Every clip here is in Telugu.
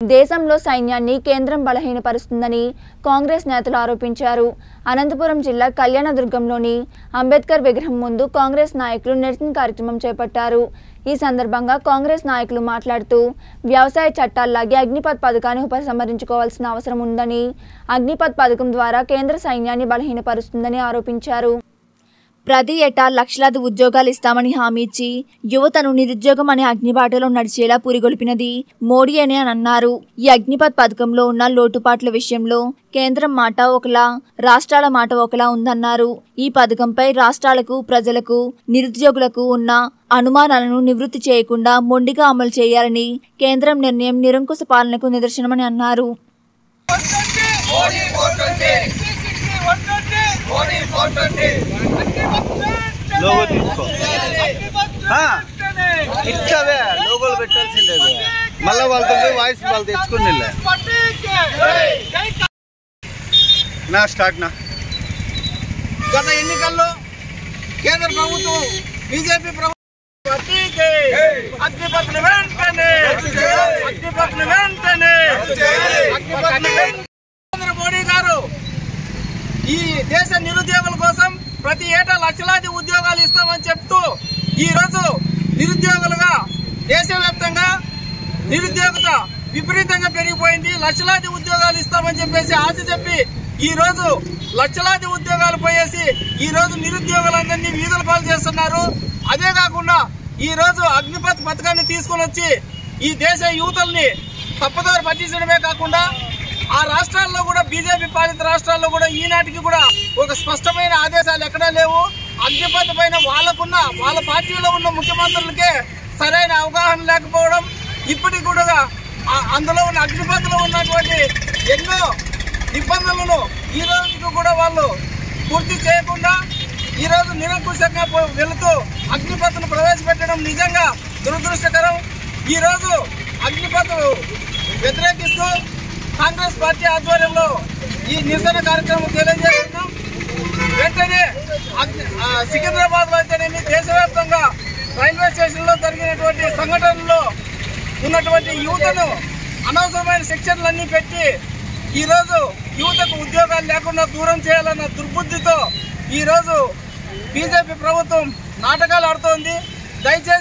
దేశంలో సైన్యాన్ని కేంద్రం బలహీనపరుస్తుందని కాంగ్రెస్ నేతలు ఆరోపించారు అనంతపురం జిల్లా కళ్యాణదుర్గంలోని అంబేద్కర్ విగ్రహం ముందు కాంగ్రెస్ నాయకులు నిరసన కార్యక్రమం చేపట్టారు ఈ సందర్భంగా కాంగ్రెస్ నాయకులు మాట్లాడుతూ వ్యవసాయ చట్టాల్లాగే అగ్నిపథ్ పథకాన్ని ఉపసంహరించుకోవాల్సిన అవసరం ఉందని అగ్నిపథ్ పథకం ద్వారా కేంద్ర సైన్యాన్ని బలహీనపరుస్తుందని ఆరోపించారు ప్రతి ఏటా లక్షలాది ఉద్యోగాలు ఇస్తామని హామీ ఇచ్చి యువతను నిరుద్యోగం అనే అగ్నిబాటలో నడిచేలా పురిగొల్పినది మోడీ అని అని అన్నారు ఈ అగ్నిపథ్ పథకంలో ఉన్న లోటుపాట్ల విషయంలో కేంద్రం మాట ఒకలా రాష్ట్రాల మాట ఒకలా ఉందన్నారు ఈ పథకంపై రాష్ట్రాలకు ప్రజలకు నిరుద్యోగులకు ఉన్న అనుమానాలను నివృత్తి చేయకుండా మొండిగా అమలు చేయాలని కేంద్రం నిర్ణయం నిరంకుశ పాలనకు నిదర్శనమని అన్నారు లోగో తీసుకో ఆ, ఇచ్చావే లోగోలు పెట్టాల్సిండేది మళ్ళీ వాళ్ళతో పోయి వాయిస్ వాళ్ళు తెచ్చుకుని నా స్టార్ట్ నా గత ఎన్నికల్లో కేంద్ర ప్రభుత్వం బీజేపీ ప్రభుత్వం అగ్నిపత్ని వెంటనే అగ్నిపత్ని వెంటనే అగ్నిపత్ని వెంటనే. నరేంద్ర మోడీ గారు ఈ దేశ నిరుద్యోగుల కోసం ప్రతి ఏటా లక్షలాది ఉద్యోగాలు ఇస్తామని చెప్తూ ఈ రోజు నిరుద్యోగులుగా దేశవ్యాప్తంగా నిరుద్యోగత విపరీతంగా పెరిగిపోయింది లక్షలాది ఉద్యోగాలు ఇస్తామని చెప్పేసి ఆశ చెప్పి ఈ రోజు లక్షలాది ఉద్యోగాలు పోయేసి ఈ రోజు నిరుద్యోగులందరినీ వీధుల పాలు చేస్తున్నారు అదే కాకుండా ఈ రోజు అగ్నిపథ్ పథకాన్ని తీసుకొని వచ్చి ఈ దేశ యువతల్ని తప్పుదారి పట్టించడమే కాకుండా ఆ రాష్ట్రాల్లో కూడా బీజేపీ పాలిత రాష్ట్రాల్లో కూడా ఈనాటికి కూడా ఒక స్పష్టమైన ఆదేశాలు ఎక్కడా లేవు అగ్నిపథ్ పైన వాళ్ళకున్న వాళ్ళ పార్టీలో ఉన్న ముఖ్యమంత్రులకే సరైన అవగాహన లేకపోవడం ఇప్పటికి కూడా ఆ- అందులో ఉన్న అగ్నిపథ్లో ఉన్నటువంటి ఎన్నో ఇబ్బందులను ఈ రోజుకి కూడా వాళ్ళు పూర్తి చేయకుండా ఈ రోజు నిరంకుశంగా పో- వెళుతూ అగ్నిపథ్ను ప్రవేశపెట్టడం నిజంగా దురదృష్టకరం ఈ రోజు అగ్నిపథ్ వ్యతిరేకిస్తూ కాంగ్రెస్ పార్టీ ఆధ్వర్యంలో ఈ నిరసన కార్యక్రమం తెలియజేస్తున్నాం వెంటనే అగ్ని- ఆ, సికింద్రాబాద్ లో అయితేనేమి దేశవ్యాప్తంగా రైల్వే స్టేషన్ లో జరిగినటువంటి సంఘటనలో ఉన్నటువంటి యువతను అనవసరమైన శిక్షణలన్నీ పెట్టి ఈ రోజు యువతకు ఉద్యోగాలు లేకుండా దూరం చేయాలన్న దుర్బుద్ధితో ఈ రోజు బీజేపీ ప్రభుత్వం నాటకాలు ఆడుతోంది దయచేసి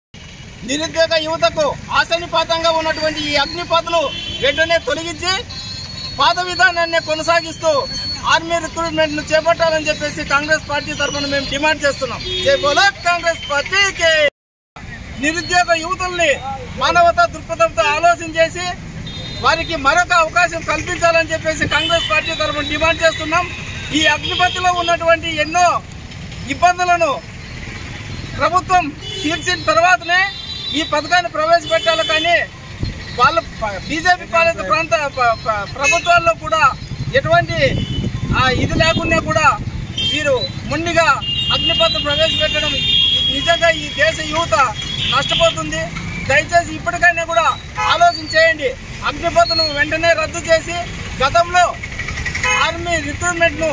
నిరుద్యోగ యువతకు ఆశనిపాతంగా ఉన్నటువంటి ఈ అగ్నిపథులు వెంటనే తొలగించి పాత విధానాన్ని కొనసాగిస్తూ ఆర్మీ రిక్రూట్మెంట్ ను చేపట్టాలని చెప్పేసి కాంగ్రెస్ పార్టీ తరఫున మేము డిమాండ్ చేస్తున్నాం జై బోలో కాంగ్రెస్ పార్టీకి నిరుద్యోగ యువతుల్ని మానవతా దృక్పథంతో ఆలోచన చేసి వారికి మరొక అవకాశం కల్పించాలని చెప్పేసి కాంగ్రెస్ పార్టీ తరఫున డిమాండ్ చేస్తున్నాం ఈ అగ్నిపత్తిలో ఉన్నటువంటి ఎన్నో ఇబ్బందులను ప్రభుత్వం తీర్చిన తర్వాతనే ఈ పథకాన్ని ప్రవేశపెట్టాలి కానీ వాళ్ళ బీజేపీ పాలిత ప్రాంత ప- ప- ప్రభుత్వాల్లో కూడా ఎటువంటి ఆ, ఇది లేకుండా కూడా వీరు మొండిగా అగ్నిపథం ప్రవేశపెట్టడం నిజంగా ఈ దేశ యువత నష్టపోతుంది దయచేసి ఇప్పటికైనా కూడా ఆలోచన చేయండి అగ్నిపథను వెంటనే రద్దు చేసి గతంలో ఆర్మీ రిక్రూట్మెంట్ను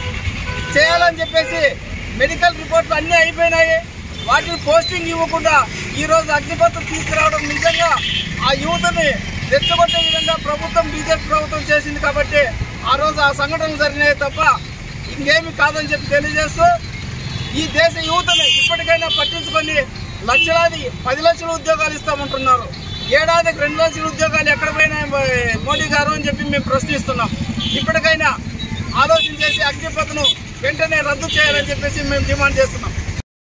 చేయాలని చెప్పేసి మెడికల్ రిపోర్ట్లు అన్నీ అయిపోయినాయి వాటిని పోస్టింగ్ ఇవ్వకుండా ఈ రోజు అగ్నిపత్రం తీసుకురావడం నిజంగా ఆ యువతని రెచ్చగొట్టే విధంగా ప్రభుత్వం బీజేపీ ప్రభుత్వం చేసింది కాబట్టి ఆ రోజు ఆ సంఘటనలు జరిగినాయి తప్ప ఇంకేమి కాదని చెప్పి తెలియజేస్తూ ఈ దేశ యువతని ఇప్పటికైనా పట్టించుకొని లక్షలాది పది లక్షల ఉద్యోగాలు ఇస్తామంటున్నారు ఏడాదికి రెండు లక్షల ఉద్యోగాలు ఎక్కడ పోయినా మోడీ గారు అని చెప్పి మేము ప్రశ్నిస్తున్నాం ఇప్పటికైనా ఆలోచన చేసి అగ్నిపథను వెంటనే రద్దు చేయాలని చెప్పేసి మేము డిమాండ్ చేస్తున్నాం